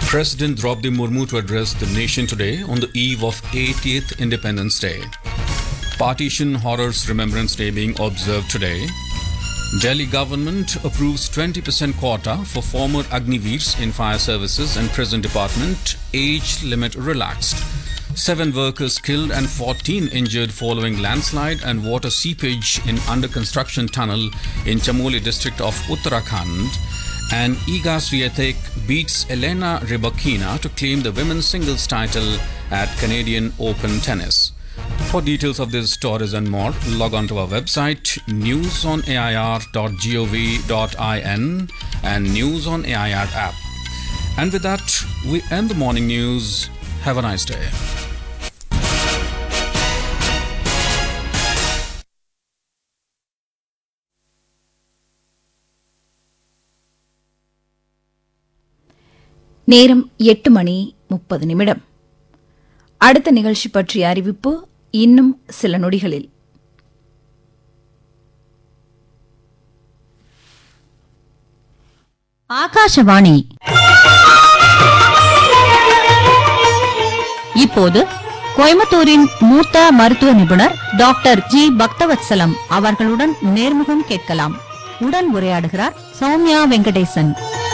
President Draupadi Murmu to address the nation today on the eve of 80th Independence Day. Partition Horrors Remembrance Day being observed today. Delhi government approves 20% quota for former Agniveers in fire services and prison department. Age limit relaxed. Seven workers killed and 14 injured following landslide and water seepage in under construction tunnel in Chamoli district of Uttarakhand. And Iga Swiatek beats Elena Rybakina to claim the women's singles title at Canadian Open Tennis. For details of these stories and more, log on to our website newsonair.gov.in and News on AIR app. And with that, we end the morning news. Have a nice day. நேரம் எட்டு மணி முப்பது நிமிடம் அடுத்த நிகழ்ச்சி பற்றிய அறிவிப்பு இன்னும் சில நொடிகளில் ஆகாஷவாணி இப்போது கோயம்புத்தூரின் மூத்த மருத்துவ நிபுணர் டாக்டர் ஜி பக்தவத்சலம் அவர்களுடன் நேர்முகம் கேட்கலாம் உடன் உரையாடுகிறார் சௌமியா வெங்கடேசன்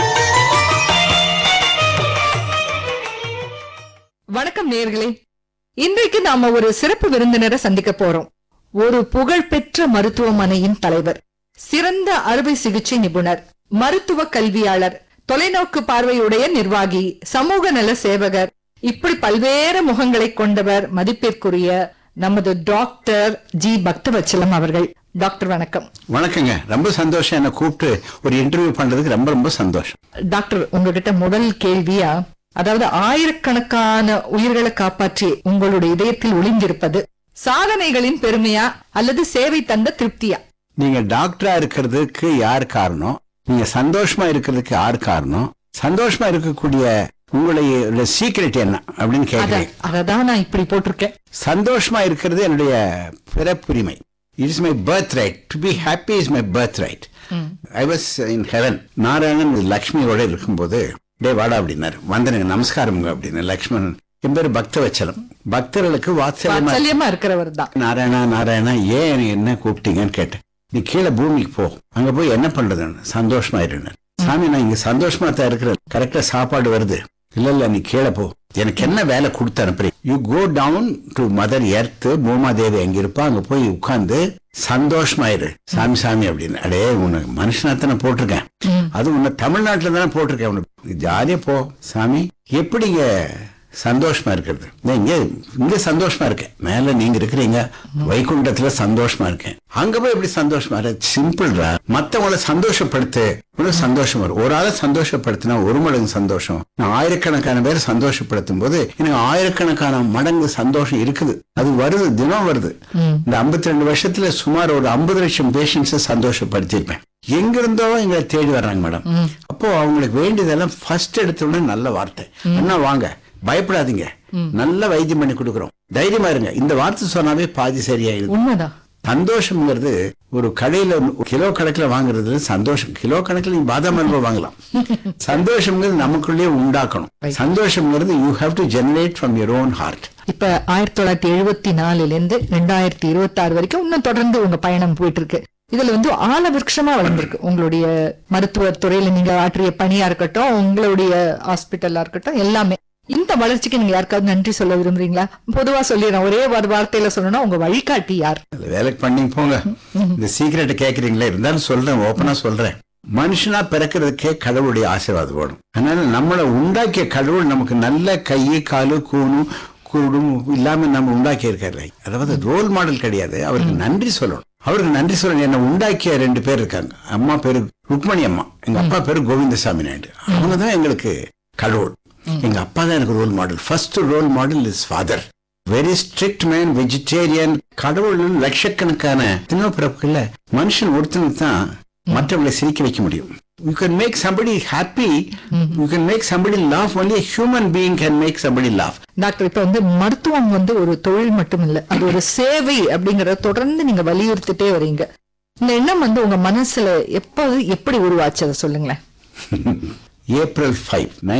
வணக்கம் நேர்களே இன்றைக்கு நாம ஒரு சிறப்பு விருந்தினரை சந்திக்க போறோம் ஒரு புகழ்பெற்ற மருத்துவமனையின் தலைவர் சிறந்த அறுவை சிகிச்சை நிபுணர் மருத்துவ கல்வியாளர் தொலைநோக்கு பார்வையுடைய நிர்வாகி சமூக நல சேவகர் இப்படி பல்வேறு முகங்களை கொண்டவர் மதிப்பிற்குரிய நமது டாக்டர் ஜி பக்தவச்சலம் அவர்கள் டாக்டர் வணக்கம் வணக்கங்க ரொம்ப சந்தோஷம் என்ன கூப்பிட்டு ஒரு இன்டர்வியூ பண்றதுக்கு ரொம்ப ரொம்ப சந்தோஷம் டாக்டர் உங்ககிட்ட முதல் கேள்வியா அதாவது ஆயிரக்கணக்கான உயிர்களை காப்பாற்றி உங்களுடைய இதயத்தில் ஒளிந்திருப்பது சாதனைகளின் பெருமையா அல்லது சேவை தந்த திருப்தியா நீங்க டாக்டரா இருக்கிறதுக்கு யார் காரணம் நீங்க சந்தோஷமா இருக்கிறதுக்கு யார் காரணம் சந்தோஷமா இருக்கக்கூடிய உங்களுடைய சீக்ரெட் என்ன அப்படின்னு அத கேட்கிறேன் அததான் நான் இப்படி போட்டிருக்கேன் சந்தோஷமா இருக்கிறது என்னுடைய பிறப்புரிமை it's my birth right to be happy is my birth right I was in heaven Narayanan லக்ஷ்மியோட இருக்கும்போது டே வாடா அப்படின்னாரு வந்தனுங்க நமஸ்காரம்ங்க அப்படின்னு லக்ஷ்மணன் என் பேர் பக்தவச்சலம் பக்தர்களுக்கு வாத்சல்யமா வாத்சல்யமா இருக்கிறவர் தான் நாராயணா நாராயணா ஏன் என்னை என்ன கூப்பிட்டீங்கன்னு கேட்டேன் நீ கீழே பூமிக்கு போ அங்க போய் என்ன பண்றதுன்னு சந்தோஷமா இருந்தேன் சாமி நான் இங்க சந்தோஷமா தான் இருக்கிறேன் கரெக்டா சாப்பாடு வருது இல்ல இல்ல நீ கீழே போ எனக்கு என்ன வேலை கொடுத்து அனுப்புறீங்க you go down to mother earth Bhoomadevi அங்க இருப்பா அங்க போய் உட்கார்ந்து சந்தோஷமா இரு சாமி சாமி அப்படின்னு அடே உனக்கு மனுஷனா தானே போட்டிருக்கேன் அது உன்னை தமிழ்நாட்டுல தானே போட்டிருக்கேன் உனக்கு ஜாலியா போ சாமி எப்படிங்க சந்தோஷமா இருக்கிறது நான் இங்க இங்க சந்தோஷமா இருக்கேன் மேல நீங்க இருக்கிறீங்க வைகுண்டத்துல சந்தோஷமா இருக்கேன் அங்க போய் எப்படி சந்தோஷமா இருக்கு சிம்பிள்ரா மத்தவங்கள சந்தோஷப்படுத்து உனக்கு சந்தோஷம் வரும் ஒரு ஆளை சந்தோஷப்படுத்தினா ஒரு மடங்கு சந்தோஷம் நான் ஆயிரக்கணக்கான பேர் சந்தோஷப்படுத்தும் போது எனக்கு ஆயிரக்கணக்கான மடங்கு சந்தோஷம் இருக்குது அது வருது தினம் வருது இந்த 52 ரெண்டு வருஷத்துல சுமார் ஒரு ஐம்பது லட்சம் பேஷண்ட்ஸை சந்தோஷப்படுத்தியிருப்பேன் எங்க இருந்தோ எங்களை தேடி வர்றாங்க மேடம் அப்போ அவங்களுக்கு வேண்டியதெல்லாம் ஃபர்ஸ்ட் எடுத்த உடனே நல்ல வார்த்தை அண்ணா வாங்க பயப்படாதீங்க நல்ல வைத்தியம் பண்ணி கொடுக்குறோம் தைரியமா இருங்க இந்த வார்த்தை சொன்னாவே பாதி சரியாயிருது உண்மைதான் சந்தோஷம்ங்கிறது ஒரு கடையில கிலோ கணக்குல வாங்குறது சந்தோஷம் கிலோ கணக்குல நீங்க பாதாம் அல்வா வாங்கலாம் சந்தோஷம்ங்கிறது நமக்குள்ளேயே உண்டாக்கணும் சந்தோஷம்ங்கிறது you have to generate from your own heart இப்ப ஆயிரத்தி தொள்ளாயிரத்தி எழுபத்தி நாலுல இருந்து ரெண்டாயிரத்தி இருபத்தி ஆறு வரைக்கும் இன்னும் தொடர்ந்து உங்க பயணம் போயிட்டு இருக்கு இதுல வந்து ஆல விருட்சமா வளர்ந்திருக்கு உங்களுடைய மருத்துவ துறையில நீங்க ஆற்றிய பணியா இருக்கட்டும் உங்களுடைய ஹாஸ்பிட்டலா இருக்கட்டும் எல்லாமே இந்த வளர்ச்சிக்கு நீங்க யாருக்காவது நன்றி சொல்ல விரும்புறீங்களா பொதுவா சொல்லிடுறேன் ஒரே ஒரு வார்த்தையில சொல்லணும்னா உங்க வழிகாட்டி யார் அதுல வேலைக்கு பண்ணி போங்க இந்த சீக்கிரட்டை கேக்குறீங்களே இருந்தாலும் சொல்றேன் ஓப்பனா சொல்றேன் மனுஷனா பிறக்கிறதுக்கே கடவுளுடைய ஆசீர்வாதம் வேணும் அதனால நம்மளை உண்டாக்கிய கடவுள் நமக்கு நல்ல கை காலு கூணும் குருடும் இல்லாம நம்ம உண்டாக்கி இருக்காரு அதாவது ரோல் மாடல் கிடையாது அவருக்கு நன்றி சொல்லணும் அவருக்கு நன்றி சொல்லணும் என்ன உண்டாக்கிய ரெண்டு பேர் இருக்காங்க அம்மா பேரு ருக்மணி அம்மா எங்க அப்பா பேரு கோவிந்தசாமி நாயுடு அவங்க தான் எங்களுக்கு கடவுள் எங்க அப்பா தான் எனக்கு role model first role model is father very strict man vegetarian கடவுள் லட்சக்கணக்கான தினோ பிறப்புகள்ல மனுஷன் ஒருத்தனுக்கு தான் மற்றவங்களை சிரிக்க வைக்க முடியும் you can make somebody happy you can make somebody laugh only human being can make somebody laugh doctor இப்ப வந்து மருத்துவம் வந்து ஒரு தொழில் மட்டும் இல்ல அது ஒரு சேவை அப்படிங்கறத தொடர்ந்து நீங்க வலியுறுத்திட்டே வரீங்க இந்த எண்ணம் வந்து உங்க மனசுல எப்போது எப்படி உருவாச்சு அதை சொல்லுங்களேன் ஏப்ரல் ஃபைவ்